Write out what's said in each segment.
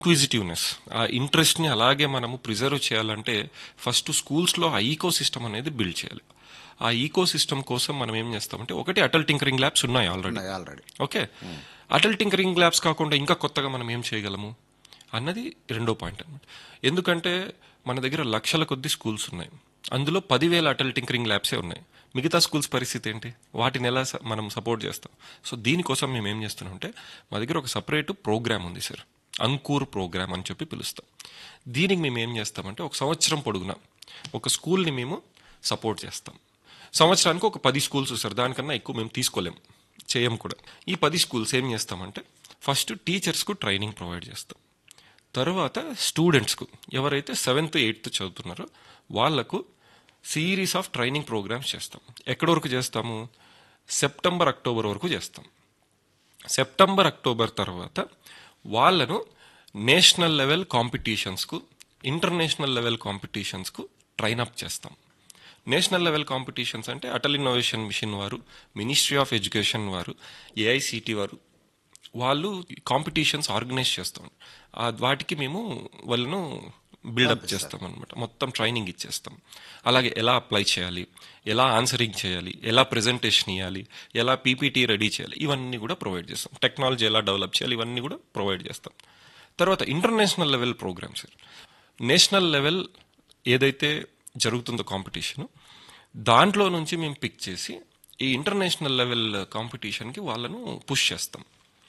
క్విజిటివ్నెస్ ఆ ఇంట్రెస్ట్ని అలాగే మనము ప్రిజర్వ్ చేయాలంటే ఫస్ట్ స్కూల్స్లో ఆ ఈకో సిస్టమ్ అనేది బిల్డ్ చేయాలి ఆ ఈకో సిస్టమ్ కోసం మనం ఏం చేస్తామంటే ఒకటి అటల్ టింకరింగ్ ల్యాబ్స్ ఉన్నాయి ఆల్రెడీ ఉన్నాయి already okay Atal tinkering labs కాకుండా ఇంకా కొత్తగా మనం ఏం చేయగలము అన్నది రెండో పాయింట్ అనమాట ఎందుకంటే మన దగ్గర లక్షల కొద్ది స్కూల్స్ ఉన్నాయి అందులో పదివేల అటల్ టింకరింగ్ ల్యాబ్సే ఉన్నాయి మిగతా స్కూల్స్ పరిస్థితి ఏంటి వాటిని ఎలా స- మనం సపోర్ట్ చేస్తాం సో దీనికోసం మేము ఏం చేస్తున్నాం అంటే మా దగ్గర ఒక సపరేట్ ప్రోగ్రామ్ ఉంది సార్ అంకూర్ ప్రోగ్రామ్ అని చెప్పి పిలుస్తాం దీనికి మేము ఏం చేస్తామంటే ఒక సంవత్సరం పొడుగున ఒక స్కూల్ని మేము సపోర్ట్ చేస్తాం సంవత్సరానికి ఒక పది స్కూల్స్ సార్ దానికన్నా ఎక్కువ మేము తీసుకోలేం చేయం కూడా ఈ పది స్కూల్స్ ఏం చేస్తామంటే ఫస్ట్ టీచర్స్కు ట్రైనింగ్ ప్రొవైడ్ చేస్తాం తర్వాత స్టూడెంట్స్కు ఎవరైతే సెవెంత్ ఎయిత్ చదువుతున్నారో వాళ్లకు సిరీస్ ఆఫ్ ట్రైనింగ్ ప్రోగ్రామ్స్ చేస్తాం ఎక్కడి వరకు చేస్తాము సెప్టెంబర్ అక్టోబర్ వరకు చేస్తాం సెప్టెంబర్ అక్టోబర్ తర్వాత వాళ్ళను నేషనల్ లెవెల్ కాంపిటీషన్స్కు ఇంటర్నేషనల్ లెవెల్ కాంపిటీషన్స్కు ట్రైన్ అప్ చేస్తాం నేషనల్ లెవెల్ కాంపిటీషన్స్ అంటే అటల్ ఇన్నోవేషన్ మిషన్ వారు మినిస్ట్రీ ఆఫ్ ఎడ్యుకేషన్ వారు ఏఐసిటి వారు వాళ్ళు కాంపిటీషన్స్ ఆర్గనైజ్ చేస్తాం ఆ వాటికి మేము వాళ్ళను బిల్డప్ చేస్తాం అనమాట మొత్తం ట్రైనింగ్ ఇచ్చేస్తాం అలాగే ఎలా అప్లై చేయాలి ఎలా ఆన్సరింగ్ చేయాలి ఎలా ప్రెజెంటేషన్ ఇవ్వాలి ఎలా పీపీటీ రెడీ చేయాలి ఇవన్నీ కూడా ప్రొవైడ్ చేస్తాం టెక్నాలజీ ఎలా డెవలప్ చేయాలి ఇవన్నీ కూడా ప్రొవైడ్ చేస్తాం తర్వాత international level programs national level ఏదైతే జరుగుతుందో కాంపిటీషన్ దాంట్లో నుంచి మేము పిక్ చేసి ఈ ఇంటర్నేషనల్ లెవెల్ కాంపిటీషన్కి వాళ్ళను పుష్ చేస్తాం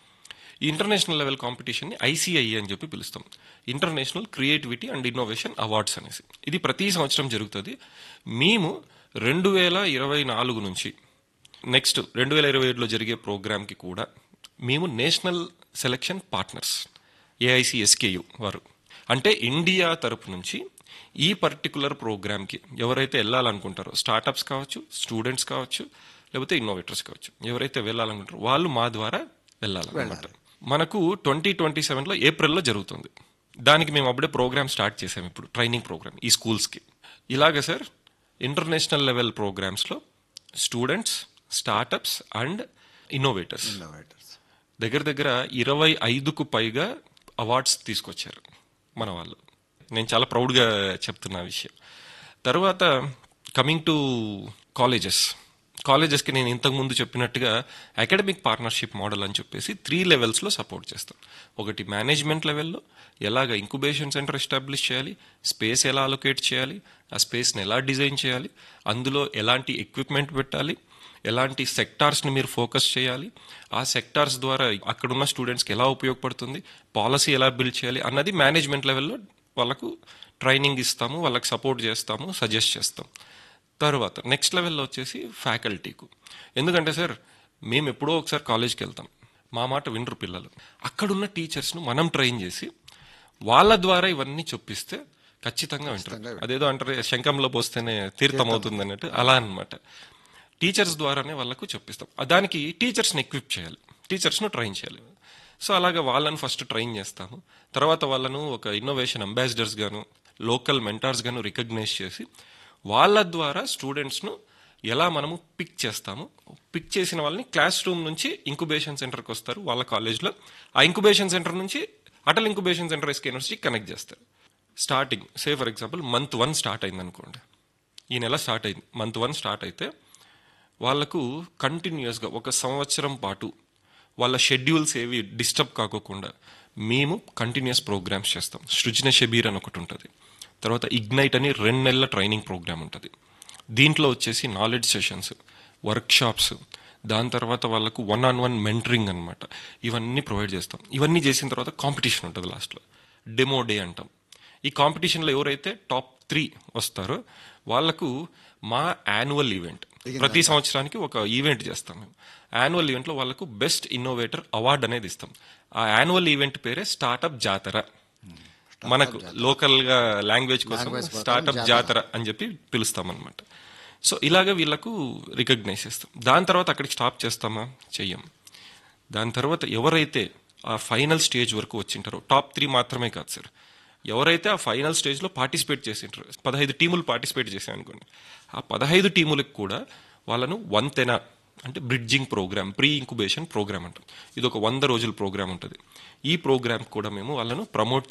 ఈ ఇంటర్నేషనల్ లెవెల్ కాంపిటీషన్ని ఐసీఐ అని చెప్పి పిలుస్తాం international creativity and innovation awards అనేసి ఇది ప్రతి సంవత్సరం జరుగుతుంది మేము రెండు వేల ఇరవై నాలుగు నుంచి నెక్స్ట్ రెండు వేల ఇరవై ఏడులో జరిగే ప్రోగ్రామ్కి కూడా మేము నేషనల్ సెలక్షన్ పార్ట్నర్స్ ఏఐసిఎస్కేయు వారు అంటే ఇండియా తరపు నుంచి ఈ పర్టికులర్ ప్రోగ్రామ్కి ఎవరైతే వెళ్ళాలనుకుంటారో స్టార్టప్స్ కావచ్చు స్టూడెంట్స్ కావచ్చు లేకపోతే ఇన్నోవేటర్స్ కావచ్చు ఎవరైతే వెళ్ళాలనుకుంటారో వాళ్ళు మా ద్వారా వెళ్ళాలన్నమాట మనకు ట్వంటీ ట్వంటీ సెవెన్లో ఏప్రిల్లో జరుగుతుంది దానికి మేము అప్పుడే ప్రోగ్రామ్ స్టార్ట్ చేసాం ఇప్పుడు ట్రైనింగ్ ప్రోగ్రామ్ ఈ స్కూల్స్కి ఇలాగ సార్ ఇంటర్నేషనల్ లెవెల్ ప్రోగ్రామ్స్లో students startups and innovators innovators దగ్గర దగ్గర ఇరవై ఐదుకు పైగా అవార్డ్స్ తీసుకొచ్చారు మన వాళ్ళు నేను చాలా ప్రౌడ్గా చెప్తున్నా ఆ విషయం తర్వాత కమింగ్ టు కాలేజెస్ కాలేజెస్కి నేను ఇంతకుముందు చెప్పినట్టుగా అకాడమిక్ పార్ట్నర్షిప్ మోడల్ అని చెప్పేసి త్రీ లెవెల్స్లో సపోర్ట్ చేస్తాం ఒకటి మేనేజ్మెంట్ లెవెల్లో ఎలాగ ఇంక్యుబేషన్ సెంటర్ ఎస్టాబ్లిష్ చేయాలి స్పేస్ ఎలా అలొకేట్ చేయాలి ఆ స్పేస్ని ఎలా డిజైన్ చేయాలి అందులో ఎలాంటి ఎక్విప్మెంట్ పెట్టాలి ఎలాంటి సెక్టార్స్ని మీరు ఫోకస్ చేయాలి ఆ సెక్టార్స్ ద్వారా అక్కడున్న స్టూడెంట్స్కి ఎలా ఉపయోగపడుతుంది పాలసీ ఎలా బిల్డ్ చేయాలి అన్నది మేనేజ్మెంట్ లెవెల్లో వాళ్ళకు ట్రైనింగ్ ఇస్తాము వాళ్ళకి సపోర్ట్ చేస్తాము సజెస్ట్ చేస్తాం తర్వాత నెక్స్ట్ లెవెల్లో వచ్చేసి ఫ్యాకల్టీకు ఎందుకంటే సార్ మేము ఎప్పుడో ఒకసారి కాలేజ్కి వెళ్తాం మా మాట వినరు పిల్లలు అక్కడున్న టీచర్స్ను మనం ట్రైన్ చేసి వాళ్ళ ద్వారా ఇవన్నీ చొప్పిస్తే ఖచ్చితంగా వింటారు అదేదో అంటారు శంఖంలో పోస్తేనే తీర్థం అవుతుంది అన్నట్టు అలా అన్నమాట టీచర్స్ ద్వారానే వాళ్ళకు చెప్పిస్తాం దానికి టీచర్స్ని ఎక్విప్ చేయాలి టీచర్స్ను ట్రైన్ చేయాలి సో అలాగే వాళ్ళని ఫస్ట్ ట్రైన్ చేస్తాము తర్వాత వాళ్ళను ఒక ఇన్నోవేషన్ అంబాసిడర్స్ గాను లోకల్ మెంటార్స్ గాను రికగ్నైజ్ చేసి వాళ్ళ ద్వారా స్టూడెంట్స్ను ఎలా మనము పిక్ చేస్తాము పిక్ చేసిన వాళ్ళని క్లాస్ రూమ్ నుంచి ఇంక్యుబేషన్ సెంటర్కి వస్తారు వాళ్ళ కాలేజ్లో ఆ ఇంక్యుబేషన్ సెంటర్ నుంచి Atal incubation centre SK university connect చేస్తారు starting say for example month one start అయింది అనుకోండి ఈ నెల స్టార్ట్ అయింది మంత్ వన్ స్టార్ట్ అయితే వాళ్ళకు కంటిన్యూస్గా ఒక సంవత్సరం పాటు వాళ్ళ షెడ్యూల్స్ ఏవి డిస్టర్బ్ కాకోకుండా మేము కంటిన్యూస్ ప్రోగ్రామ్స్ చేస్తాం సృజన షబీర్ అని ఒకటి ఉంటుంది తర్వాత ఇగ్నైట్ అని రెండు నెలల ట్రైనింగ్ ప్రోగ్రామ్ ఉంటుంది దీంట్లో వచ్చేసి నాలెడ్జ్ సెషన్స్ వర్క్షాప్స్ దాని తర్వాత వాళ్ళకు వన్ ఆన్ వన్ మెంటరింగ్ అనమాట ఇవన్నీ ప్రొవైడ్ చేస్తాం ఇవన్నీ చేసిన తర్వాత కాంపిటీషన్ ఉంటుంది లాస్ట్లో డెమో డే అంటాం ఈ కాంపిటీషన్లో ఎవరైతే టాప్ త్రీ వస్తారో వాళ్ళకు మా యాన్యువల్ ఈవెంట్ ప్రతి సంవత్సరానికి ఒక ఈవెంట్ చేస్తాం మేము యాన్యువల్ ఈవెంట్లో వాళ్ళకు బెస్ట్ ఇన్నోవేటర్ అవార్డు అనేది ఇస్తాం ఆ యాన్యువల్ ఈవెంట్ పేరే స్టార్టప్ జాతర మనకు లోకల్ గా లాంగ్వేజ్ కోసం స్టార్టప్ జాతర అని చెప్పి పిలుస్తాం అనమాట సో ఇలాగ వీళ్ళకు రికగ్నైజ్ చేస్తాం దాని తర్వాత అక్కడికి స్టాప్ చేస్తామా చెయ్యం దాని తర్వాత ఎవరైతే ఆ ఫైనల్ స్టేజ్ వరకు వచ్చింటారో టాప్ త్రీ మాత్రమే కాదు సార్ ఎవరైతే ఆ ఫైనల్ స్టేజ్లో పార్టిసిపేట్ చేసింటారో పదహైదు టీములు పార్టిసిపేట్ చేశాయి అనుకోండి ఆ పదహైదు టీములకు కూడా వాళ్ళను వంతెన అంటే bridging program pre incubation program అంటాం ఇది ఒక వంద రోజుల ప్రోగ్రామ్ ఉంటుంది ఈ ప్రోగ్రామ్ కూడా మేము వాళ్ళను ప్రమోట్